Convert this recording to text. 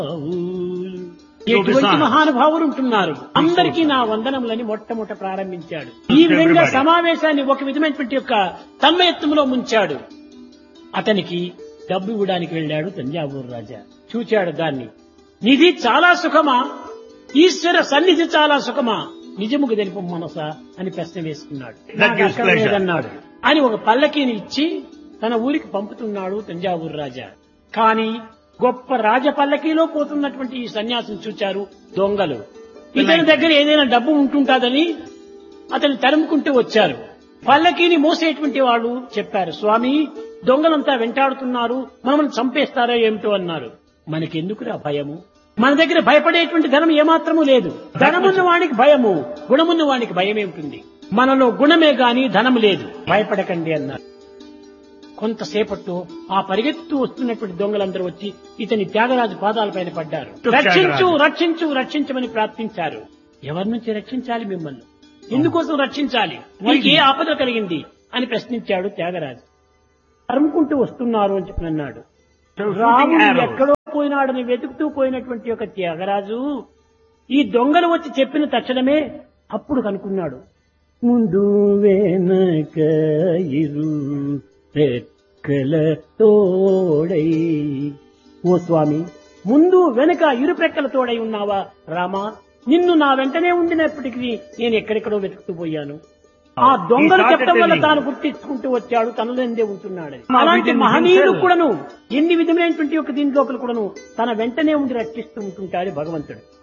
ఎటువంటి మహానుభావులు ఉంటున్నారు అందరికీ నా వందనములని మొట్టమొదట ప్రారంభించాడు ఈ విధంగా సమావేశాన్ని ఒక విధమైనటువంటి యొక్క తన్మయత్వంలో ముంచాడు అతనికి డబ్బు ఇవ్వడానికి వెళ్ళాడు తంజావూరు రాజా చూచాడు దాన్ని నిధి చాలా సుఖమా ఈశ్వర సన్నిధి చాలా సుఖమా నిజముకు తెలుపు మనసా అని ప్రశ్న వేసుకున్నాడు That gives నాకు pleasure. అక్కర్లేదన్నాడు అని ఒక పల్లకీని ఇచ్చి తన ఊరికి పంపుతున్నాడు తంజావూరు రాజా కానీ గొప్ప రాజ పల్లకీలో పోతున్నటువంటి ఈ సన్యాసం చూచారు దొంగలు ఇతని దగ్గర ఏదైనా డబ్బు ఉంటుంటాదని అతన్ని తరుముకుంటూ వచ్చారు పల్లకీని మోసేటువంటి వాళ్ళు చెప్పారు స్వామి దొంగలంతా వెంటాడుతున్నారు మమ్మల్ని చంపేస్తారో ఏమిటో అన్నారు మనకెందుకురా భయము మన దగ్గర భయపడేటువంటి ధనం ఏమాత్రము లేదు ధనమున్న వానికి భయము గుణమున్న వానికి భయమే ఉంటుంది మనలో గుణమే గాని ధనము లేదు భయపడకండి అన్నారు కొంతసేపట్లో ఆ పరిగెత్తు వస్తున్నటువంటి దొంగలందరూ వచ్చి ఇతని త్యాగరాజు పాదాలపైన పడ్డారు త్యాగరాజు. రక్షించు రక్షించు రక్షించమని ప్రార్థించారు ఎవరి నుంచి రక్షించాలి మిమ్మల్ని ఎందుకోసం రక్షించాలి మీకు ఏ ఆపద కలిగింది అని ప్రశ్నించాడు త్యాగరాజు తరుముకుంటూ వస్తున్నారు అని చెప్పి అన్నాడు So shooting రాముడు arrows. ఎక్కడో పోయినాడని వెతుకుతూ పోయినటువంటి ఒక త్యాగరాజు ఈ దొంగలు వచ్చి చెప్పిన తక్షణమే అప్పుడు కనుక్కున్నాడు ముందు వెనక ఇరు రెక్కల తోడై ఓ స్వామి ముందు వెనక ఇరు రెక్కల తోడై ఉన్నావా రామా నిన్ను నా వెంటనే ఉండినప్పటికీ నేను ఎక్కడెక్కడో వెతుకుతూ పోయాను ఆ దొంగలు He started చెప్పడం వల్ల telling. తాను గుర్తించుకుంటూ వచ్చాడు తనలోందే ఉంటున్నాడు Now అలాంటి within మహనీయుడు himself. కూడాను ఎన్ని విధమైనటువంటి ఒక దీని లోపల కూడాను తన వెంటనే ఉండి రక్షిస్తూ ఉంటుంటాడు భగవంతుడు